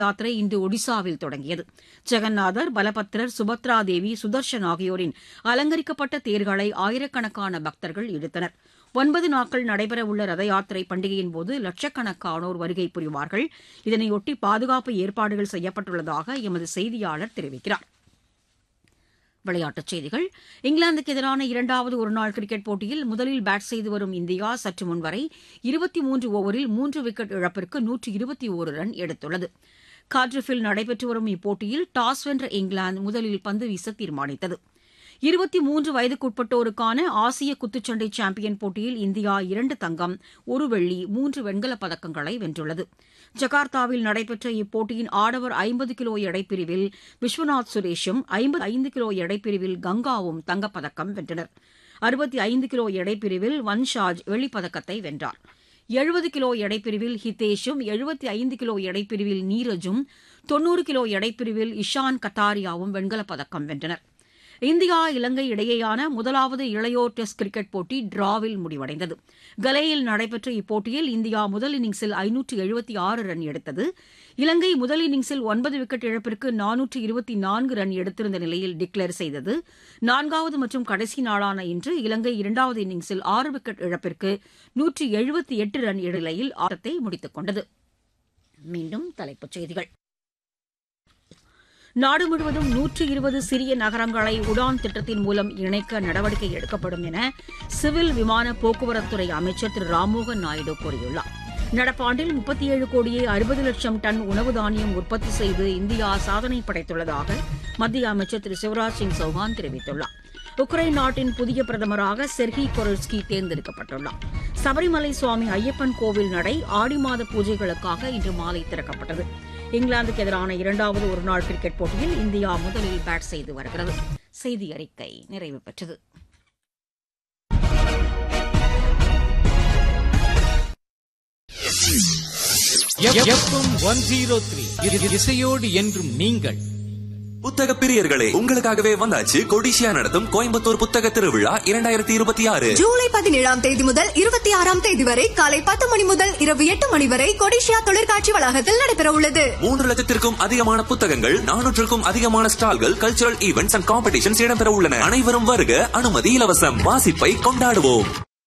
யாத்திரை இன்று ஒடிசாவில் தொடங்கியது ஜெகநாதர் பலபத்ரர் சுபத்ரா தேவி சுதர்ஷன் ஆகியோரின் அலங்கரிக்கப்பட்ட தேர்களை ஆயிரக்கணக்கான பக்தர்கள் இழுத்தனர் ஒன்பது நாட்கள் நடைபெறவுள்ள ரத யாத்திரை பண்டிகையின் போது லட்சக்கணக்கானோர் வருகை புரிவார்கள் இதனையொட்டி பாதுகாப்பு ஏற்பாடுகள் செய்யப்பட்டுள்ளதாக எமது செய்தியாளர் தெரிவிக்கிறார் விளையாட்டுச் செய்திகள் இங்கிலாந்துக்கு எதிரான இரண்டாவது ஒருநாள் கிரிக்கெட் போட்டியில் முதலில் பேட் செய்து வரும் இந்தியா சற்று முன்வரை இருபத்தி மூன்று ஓவரில் மூன்று விக்கெட் இழப்பிற்கு நூற்று இருபத்தி ஒரு ரன் எடுத்துள்ளது கார்டிஃபில் நடைபெற்று வரும் இப்போட்டியில் டாஸ் வென்ற இங்கிலாந்து முதலில் பந்து வீச தீர்மானித்தது இருபத்தி மூன்று வயதுக்குட்பட்டோருக்கான ஆசிய குத்துச்சண்டை சாம்பியன் போட்டியில் இந்தியா இரண்டு தங்கம் ஒரு வெள்ளி மூன்று வெண்கலப் பதக்கங்களை வென்றுள்ளது ஜகார்த்தாவில் நடைபெற்ற இப்போட்டியின் ஆடவர் ஐம்பது கிலோ எடைப்பிரிவில் விஸ்வநாத் சுரேஷும் ஐம்பது ஐந்து கிலோ எடைப்பிரிவில் கங்காவும் தங்கப்பதக்கம் வென்றனர் அறுபத்தி ஐந்து கிலோ எடைப்பிரிவில் வன்ஷாஜ் வெள்ளிப்பதக்கத்தை வென்றார் எழுபது கிலோ எடைப்பிரிவில் ஹிதேஷும் எழுபத்தி ஐந்து கிலோ எடைப்பிரிவில் நீரஜும் தொன்னூறு கிலோ எடைப்பிரிவில் இஷான் கட்டாரியாவும் வெண்கலப் பதக்கம் வென்றனர் இந்தியா இலங்கை இடையேயான முதலாவது இளையோர் டெஸ்ட் கிரிக்கெட் போட்டி டிராவில் முடிவடைந்தது கலேயில் நடைபெற்ற இப்போட்டியில் இந்தியா முதல் இன்னிங்ஸில் ஐநூற்று எழுபத்தி ஆறு ரன் எடுத்தது இலங்கை முதல் இன்னிங்ஸில் ஒன்பது விக்கெட் இழப்பிற்கு நானூற்று இருபத்தி நான்கு ரன் எடுத்திருந்த நிலையில் டிக்ளேர் செய்தது நான்காவது மற்றும் கடைசி நாளான இன்று இலங்கை இரண்டாவது இன்னிங்ஸில் ஆறு விக்கெட் இழப்பிற்கு நூற்று எழுபத்தி எட்டு ரன் நிலையில் ஆட்டத்தை முடித்துக் கொண்டது மீண்டும் தலைப்புச் செய்திகள் நாடு முழுவதும் நூற்று இருபது சிறிய நகரங்களை உடான் திட்டத்தின் மூலம் இணைக்க நடவடிக்கை எடுக்கப்படும் என சிவில் விமான போக்குவரத்துறை அமைச்சர் திரு ராம்மோகன் நாயுடு கூறியுள்ளார் நடப்பாண்டில் முப்பத்தி ஏழு கோடியே அறுபது லட்சம் டன் உணவு தானியம் உற்பத்தி செய்து இந்தியா சாதனை படைத்துள்ளதாக மத்திய அமைச்சர் திரு சிவராஜ் சிங் சௌஹான் தெரிவித்துள்ளார் உக்ரைன் நாட்டின் புதிய பிரதமராக செர்ஹி கொரல்ஸ்கி தேர்ந்தெடுக்கப்பட்டுள்ளார் சபரிமலை சுவாமி ஐயப்பன் கோவில் நடை ஆடி மாத பூஜைகளுக்காக இன்று மாலை திறக்கப்பட்டது இங்கிலாந்துக்கு எதிரான இரண்டாவது ஒருநாள் கிரிக்கெட் போட்டியில் இந்தியா முதலில் பேட் செய்து வருகிறது செய்தி அறிக்கை நிறைவு பெற்றது ஒன் ஜீரோ த்ரீ இசையோடு என்றும் நீங்கள் புத்தக பிரியர்களே உங்களுக்காகவே வந்தாச்சு கொடிசியா நடத்தும் கோயம்புத்தூர் புத்தக திருவிழா இரண்டாயிரத்தி இருபத்தி ஆறு ஜூலை பதினேழாம் தேதி முதல் இருபத்தி ஆறாம் தேதி வரை காலை பத்து மணி முதல் இரவு எட்டு மணி வரை கொடிஷியா தொழிற்காட்சி வளாகத்தில் நடைபெற உள்ளது மூன்று லட்சத்திற்கும் அதிகமான புத்தகங்கள் நானூற்றுக்கும் அதிகமான ஸ்டால்கள் கல்ச்சுரல் ஈவெண்ட்ஸ் அண்ட் காம்படிஷன்ஸ் இடம்பெற உள்ளன அனைவரும் வருக அனுமதி இலவசம் வாசிப்பை கொண்டாடுவோம்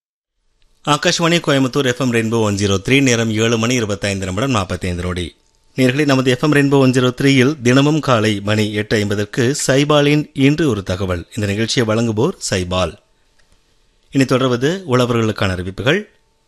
Akashvani Coimbatore FM Rainbow one zero three நேரம் ஏழு மணி இருபத்தைந்து நிமிடம் நாற்பத்தைந்து நொடி நேர்களை நமது எஃப்எம் ரெயின்போ ஒன் ஜீரோ த்ரீயில் தினமும் காலை மணி எட்டு ஐம்பதற்கு சைபாலின் இன்று ஒரு தகவல் இந்த நிகழ்ச்சியை வழங்குவோர் சைபால் இனி தொடர்வது உழவர்களுக்கான அறிவிப்புகள்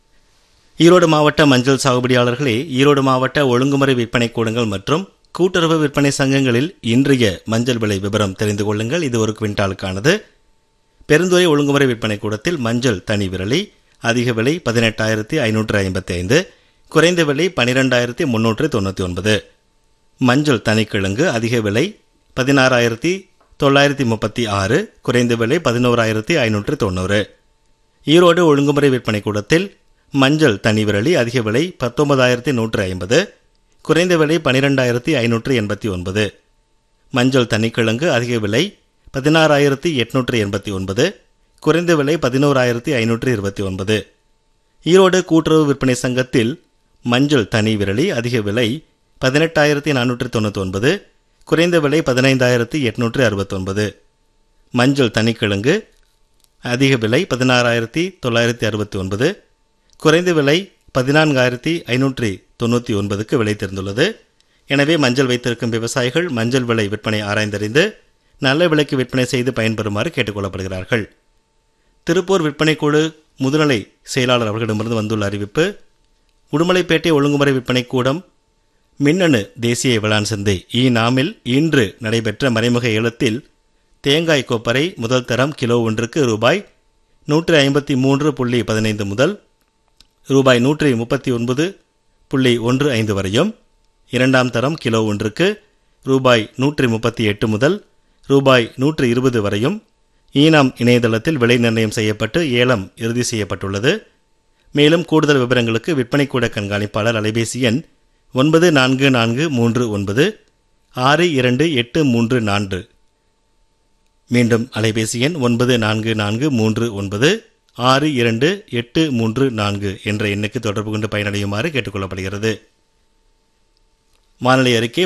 ஈரோடு மாவட்ட மஞ்சள் சாகுபடியாளர்களே ஈரோடு மாவட்ட ஒழுங்குமுறை விற்பனை கூடங்கள் மற்றும் கூட்டுறவு விற்பனை சங்கங்களில் இன்றைய மஞ்சள் விலை விவரம் தெரிந்து கொள்ளுங்கள் இது ஒரு குவிண்டாலுக்கானது பெருந்துறை ஒழுங்குமுறை விற்பனை கூடத்தில் மஞ்சள் தனி விரலி அதிக விலை பதினெட்டாயிரத்தி ஐநூற்று ஐம்பத்தி ஐந்து குறைந்த விலை பனிரெண்டாயிரத்தி முன்னூற்று தொண்ணூற்றி ஒன்பது மஞ்சள் தனிக்கிழங்கு அதிக விலை பதினாறாயிரத்தி தொள்ளாயிரத்தி முப்பத்தி ஆறு குறைந்த விலை பதினோராயிரத்தி ஐநூற்று தொண்ணூறு ஈரோடு ஒழுங்குமுறை விற்பனை கூடத்தில் மஞ்சள் தனி விரலி அதிக விலை பத்தொன்பதாயிரத்தி நூற்று ஐம்பது குறைந்த விலை பனிரெண்டாயிரத்தி ஐநூற்று எண்பத்தி ஒன்பது மஞ்சள் தனிக்கிழங்கு அதிக விலை பதினாறாயிரத்தி எட்நூற்று எண்பத்தி ஒன்பது குறைந்த விலை பதினோராயிரத்தி ஐநூற்று இருபத்தி ஒன்பது ஈரோடு கூட்டுறவு விற்பனை சங்கத்தில் மஞ்சள் தனி விரலி அதிக விலை பதினெட்டாயிரத்தி நானூற்று தொண்ணூற்றி ஒன்பது குறைந்த விலை பதினைந்தாயிரத்தி எட்நூற்று அறுபத்தொன்பது மஞ்சள் தனிக்கிழங்கு அதிக விலை பதினாறாயிரத்தி தொள்ளாயிரத்தி அறுபத்தி ஒன்பது குறைந்த விலை பதினான்காயிரத்தி ஐநூற்றி தொண்ணூற்றி ஒன்பதுக்கு விலை தெரிந்துள்ளது எனவே மஞ்சள் வைத்திருக்கும் விவசாயிகள் மஞ்சள் விலை விற்பனை ஆராய்ந்தறிந்து நல்ல விலைக்கு விற்பனை செய்து பயன்பெறுமாறு கேட்டுக்கொள்ளப்படுகிறார்கள் திருப்பூர் விற்பனை குழு முதுநிலை செயலாளர் அவர்களிடமிருந்து வந்துள்ள அறிவிப்பு உடுமலைப்பேட்டை ஒழுங்குமுறை விற்பனை கூடம் மின்னணு தேசிய வேளாண் சந்தை இ நாமில் இன்று நடைபெற்ற மறைமுக ஏலத்தில் தேங்காய் கொப்பரை முதல் தரம் கிலோ ஒன்றுக்கு ரூபாய் நூற்றி ஐம்பத்தி மூன்று புள்ளி பதினைந்து முதல் ரூபாய் நூற்றி முப்பத்தி ஒன்பது புள்ளி ஒன்று ஐந்து வரையும் இரண்டாம் தரம் கிலோ ஒன்றுக்கு ரூபாய் நூற்றி முப்பத்தி எட்டு முதல் ரூபாய் நூற்று இருபது வரையும் ஈனாம் இணையதளத்தில் விலை நிர்ணயம் செய்யப்பட்டு ஏலம் இறுதி செய்யப்பட்டுள்ளது மேலும் கூடுதல் விவரங்களுக்கு விற்பனைக்கூட கண்காணிப்பாளர் அலைபேசி எண் ஒன்பது நான்கு நான்கு மூன்று ஒன்பது ஆறு இரண்டு எட்டு மூன்று நான்கு மீண்டும் அலைபேசி எண் ஒன்பது நான்கு நான்கு மூன்று ஒன்பது ஆறு இரண்டு எட்டு மூன்று நான்கு என்ற எண்ணுக்கு தொடர்பு கொண்டு பயனடையுமாறு கேட்டுக்கொள்ளப்படுகிறது வானிலை அறிக்கை